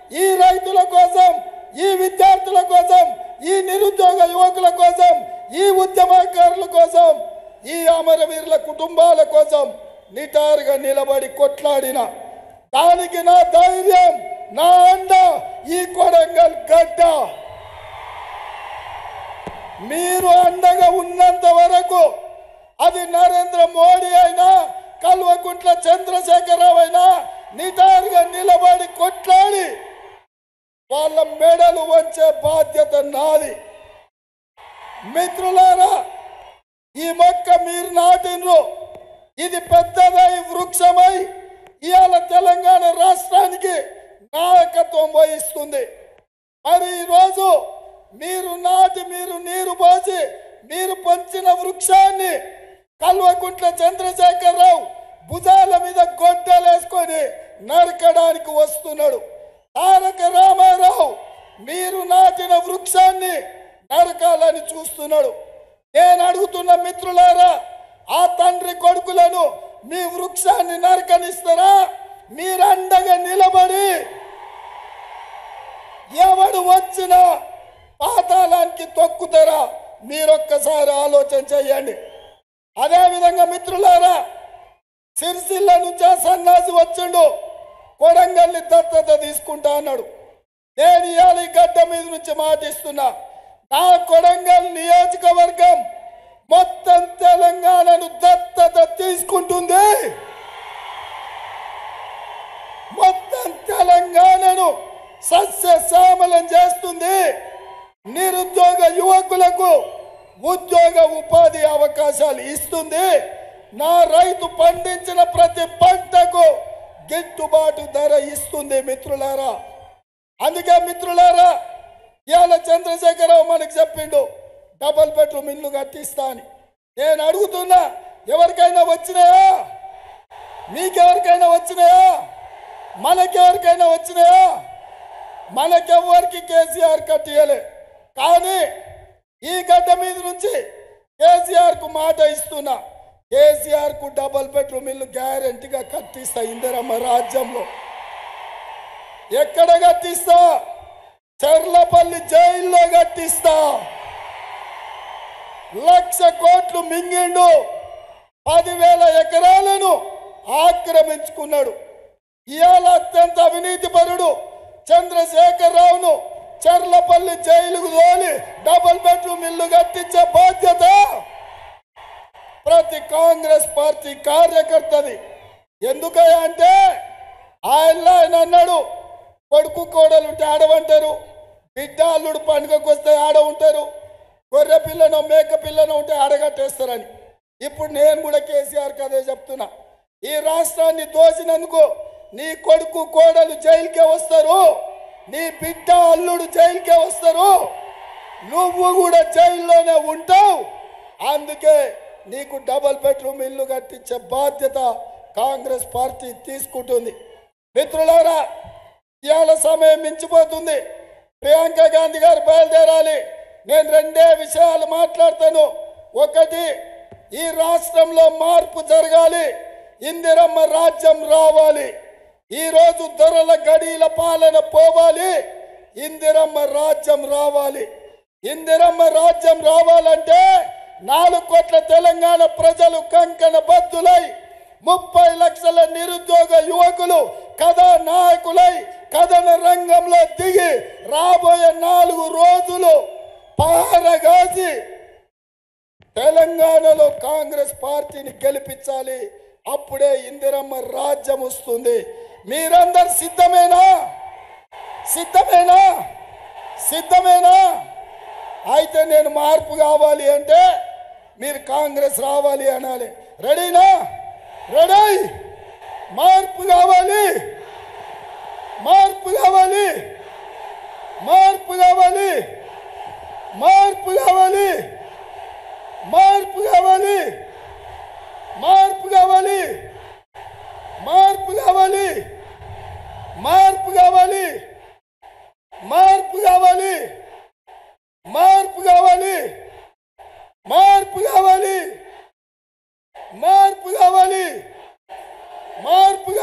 ఈ రైతుల కోసం ఈ విద్యార్థుల కోసం ఈ నిరుద్యోగ యువకుల కోసం ఈ ఉద్యమకారుల కోసం ఈ అమరవీరుల కుటుంబాల కోసం నిటారుగా నిలబడి కొట్లాడిన దానికి నా ధైర్యం నా అండ ఈ కొడంగల్ గడ్డ మీరు అండగా ఉన్నంత వరకు అది నరేంద్ర మోడీ అయినా కల్వకుంట్ల చంద్రశేఖరరావు అయినా నిటారుగా నిలబడి కొట్లాడి వాళ్ళ మెడలు వంచే బాధ్యత నాది మిత్రులారా ఈ మొక్క మీరు నాటినరు ఇది పెద్దదై వృక్షమై ఇవాళ తెలంగాణ రాష్ట్రానికి నాయకత్వం వహిస్తుంది మరి ఈరోజు మీరు నాటి మీరు నీరు పోసి మీరు పంచిన వృక్షాన్ని కల్వకుంట్ల చంద్రశేఖరరావు భుజాల మీద గొడ్డలేసుకొని నరకడానికి వస్తున్నాడు తారక రామారావు మీరు నాటిన వృక్షాన్ని నరకాలని చూస్తున్నాడు నేను అడుగుతున్న మిత్రులారా ఆ తండ్రి కొడుకులను మీ వృక్షాన్ని నరకనిస్తారా మీరు అండగా నిలబడి ఎవడు వచ్చినా పాతాళానికి తొక్కుతారా మీరొక్కసారి ఆలోచన చేయండి అదేవిధంగా మిత్రులారా సిరిసిల్ల నుంచి ఆ సన్నాసి వచ్చిండు కొడంగల్ని దత్తత తీసుకుంటా అన్నాడు నేను ఇవాళ ఈ గడ్డ మీద నుంచి మాటిస్తున్నా నా కొడంగల్ నియోజకవర్గం మొత్తం తెలంగాణను దత్తత తీసుకుంటుంది మొత్తం తెలంగాణను సస్యశ్యామలం చేస్తుంది నిరుద్యోగ యువకులకు ఉద్యోగ ఉపాధి అవకాశాలు ఇస్తుంది నా రైతు పండించిన ప్రతి పంటకు గిట్టుబాటు ధర ఇస్తుంది మిత్రులారా అందుకే మిత్రులారా ఇవాళ చంద్రశేఖరరావు మనకు చెప్పిండు డబల్ బెడ్రూమ్ ఇల్లు కట్టిస్తా అని నేను అడుగుతున్నా ఎవరికైనా వచ్చినాయా మీకెవరికైనా వచ్చినాయా మనకెవరికైనా వచ్చినాయా మనకెవ్వరికి కేసీఆర్ కట్టియలే కానీ ఈ గడ్డ మీద నుంచి కేసీఆర్ కు మాట ఇస్తున్నా కేసీఆర్ కు డబల్ బెడ్రూమ్ ఇల్లు గ్యారంటీగా కట్టిస్తా ఇందిరమ్మ రాజ్యంలో ఎక్కడ కట్టిస్తా చర్లపల్లి జైల్లో కట్టిస్తా లక్ష కోట్లు మింగిండు పదివేల ఎకరాలను ఆక్రమించుకున్నాడు ఇవాళ అత్యంత అవినీతి పరుడు చంద్రశేఖర్ రావును చర్లపల్లి జైలుకు తోలి డబుల్ బెడ్రూమ్ ఇల్లు కట్టించే బాధ్యత ప్రతి కాంగ్రెస్ పార్టీ కార్యకర్తది ఎందుకయ్యా అంటే ఆయన ఆయన అన్నాడు కొడుకు కోడలుంటే ఆడవంటారు బిడ్డ అల్లుడు పండుగకు వస్తే ఆడ ఉంటారు గొర్రె పిల్లనో మేక పిల్లనో ఉంటే ఆడగట్టేస్తారని ఇప్పుడు నేను కూడా కేసీఆర్కి అదే చెప్తున్నా ఈ రాష్ట్రాన్ని దోచినందుకు నీ కొడుకు కోడలు జైలుకే వస్తారు నీ బిడ్డ అల్లుడు జైలుకే వస్తారు నువ్వు కూడా జైల్లోనే ఉంటావు అందుకే నీకు డబల్ బెడ్రూమ్ ఇల్లు కట్టించే బాధ్యత కాంగ్రెస్ పార్టీ తీసుకుంటుంది మిత్రులారా ఇవాళ సమయం మించిపోతుంది ప్రియాంక గాంధీ గారు బయలుదేరాలి నేను రెండే విషయాలు మాట్లాడతాను ఒకటి ఈ రాష్ట్రంలో మార్పు జరగాలి ఇందిరమ్మ రాజ్యం రావాలి ఈ రోజు దొరల గడీల పాలన పోవాలి ఇందిరమ్మ రాజ్యం రావాలి ఇందిరమ్మ రాజ్యం రావాలంటే నాలుగు కోట్ల తెలంగాణ ప్రజలు కంకణ బద్దులై ముప్పై లక్షల నిరుద్యోగ యువకులు కథా నాయకులై కథన రంగంలో దిగి రాబోయే నాలుగు రోజులు పారగాసి తెలంగాణలో కాంగ్రెస్ పార్టీని గెలిపించాలి అప్పుడే ఇందిరమ్మ రాజ్యం వస్తుంది మీరందరు సిద్ధమేనా సిద్ధమేనా సిద్ధమేనా అయితే నేను మార్పు కావాలి అంటే మీరు కాంగ్రెస్ రావాలి అనాలి రెడీనా రెడీ మార్పు కావాలి మార్పు కావాలి మార్పు కావాలి మార్పు కావాలి మార్పు కావాలి మార్పు కావాలి మార్పు కావాలి మార్పు కావాలి మార్పు కావాలి మార్పు కావాలి మార్పు కావాలి మార్పు కావాలి మార్పు